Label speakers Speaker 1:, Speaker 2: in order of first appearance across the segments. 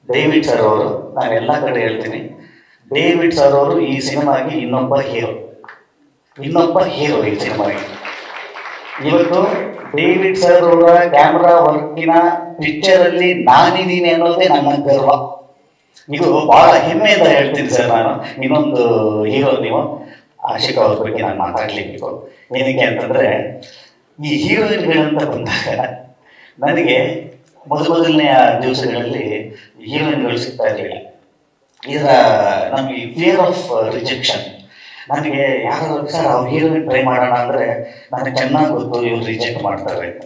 Speaker 1: David sir ಅವರು ನಾನು ಎಲ್ಲ ಕಡೆ ಹೇಳ್ತೀನಿ ಡೇವಿಡ್ ಸರ್ ಅವರು ಈ ಸಿನಿಮಾಗೆ ಇನ್ನೊಬ್ಬ ಹೀರೋ ಇನ್ನೊಬ್ಬ ಹೀರೋ ಈ ಸಿನಿಮಾಗೆ ಇವತ್ತು ಡೇವಿಡ್ ಸರ್ ಅವರ ಕ್ಯಾಮ್ರಾ ವರ್ಕಿನ ಪಿಕ್ಚರ್ ಅಲ್ಲಿ ನಾನಿದ್ದೀನಿ ಅನ್ನೋದೇ ನನ್ನ ಗರ್ವ ಇದು ಬಹಳ ಹೆಮ್ಮೆಯಿಂದ ಹೇಳ್ತೀನಿ ಸರ್ ನಾನು ಇನ್ನೊಂದು ಹೀರೋ ನೀವು ಆಶಿಕ್ ಅವ್ರ ಬಗ್ಗೆ ನಾನು ಮಾತಾಡ್ಲಿಕ್ಕೆ ಏನಕ್ಕೆ ಅಂತಂದ್ರೆ ಈ ಹೀರೋಯಿನ್ಗಳಂತ ಬಂದಾಗ ನನಗೆ ಮೊದಲ ಮೊದಲನೆಯ ದಿವಸಗಳಲ್ಲಿ ಹೀರೋಯಿನ್ಗಳು ಸಿಗ್ತಾ ಇರಲಿಲ್ಲ ಇದರ ನಮಗೆ ಫಿಯರ್ ಆಫ್ ರಿಜೆಕ್ಷನ್ ನನಗೆ ಯಾರು ಸರ್ ಅವ್ರು ಹೀರೋಯಿನ್ ಟ್ರೈ ಮಾಡೋಣ ಅಂದ್ರೆ ನನಗೆ ಚೆನ್ನಾಗಿ ಗೊತ್ತು ಇವ್ರು ರಿಜೆಕ್ಟ್ ಮಾಡ್ತಾರೆ ಅಂತ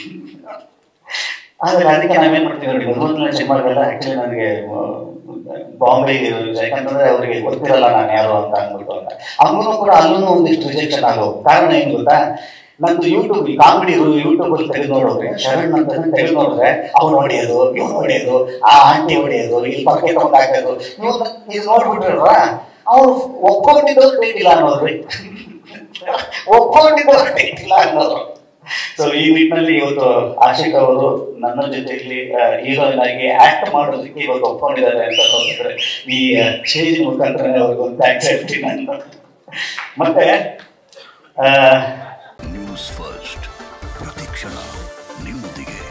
Speaker 1: ಆದ್ರೆ ಅದಕ್ಕೆ ನಾವೇನ್ ಮಾಡ್ತೀವಿ ನೋಡಿ ಮೊದಲನೇ ಸಿನಿಮಾಗೆಲ್ಲ ಆಕ್ಚುಲಿ ನನಗೆ ಬಾಂಬೆ ಯಾಕಂತಂದ್ರೆ ಅವರಿಗೆ ಗೊತ್ತಿರಲ್ಲ ನಾನು ಯಾರು ಅಂತ ಅಂದ್ಬಿಟ್ಟು ಅಂತ ಅವನು ಕೂಡ ಅಲ್ಲೂ ಒಂದಿಷ್ಟು ರಿಜೆಕ್ಷನ್ ಆಗೋ ಕಾರಣ ಏನ್ ಗೊತ್ತಾ ನಂದು ಯೂಟ್ಯೂಬ್ ಕಾಮಿಡಿ ಯೂಟ್ಯೂಬ್ ಅಲ್ಲಿ ತೆಗೆದು ನೋಡೋದ್ರೆ ಶರಣ್ ಅಂತ ತೆಗೆದು ನೋಡಿದ್ರೆ ಅವ್ನು ಹೊಡೆಯೋದು ಇವ್ನು ಹೊಡೆಯೋದು ಆ ಆಂಟಿ ಹೊಡೆಯೋದು ಇಲ್ಲಿ ಪಕ್ಕೆ ತಗೊಂಡು ಹಾಕೋದು ನೀವು ಇದು ನೋಡ್ಬಿಟ್ರಲ್ವಾ ಅವ್ರು ಒಪ್ಕೊಂಡಿದ್ದವ್ರು ಡೇಟ್ ಇಲ್ಲ ಅನ್ನೋದ್ರಿ ಒಪ್ಕೊಂಡಿದ್ದವ್ರು ಡೇಟ್ ಇಲ್ಲ ಅನ್ನೋರು ಸೊ ಈ ನಿಟ್ಟಿನಲ್ಲಿ ಇವತ್ತು ಆಶಿಕ್ ಅವರು ನನ್ನ ಜೊತೆಯಲ್ಲಿ ಹೀರೋಯಿನ್ ಆಗಿ ಆಕ್ಟ್ ಮಾಡೋದಕ್ಕೆ ಇವತ್ತು ಒಪ್ಕೊಂಡಿದ್ದಾರೆ ಅಂತ ನೋಡಿದ್ರೆ ಈ ಸ್ಟೇಜ್ ಮುಖಾಂತರ ಅವ್ರಿಗೊಂದು ಥ್ಯಾಂಕ್ಸ್ ಹೇಳ್ತೀನಿ ನಾನು ಮತ್ತೆ ಆ,
Speaker 2: ನ್ಯೂಸ್ ಫಸ್ಟ್ ಪ್ರತಿಕ್ಷಣ ನಿಮ್ಮೊಂದಿಗೆ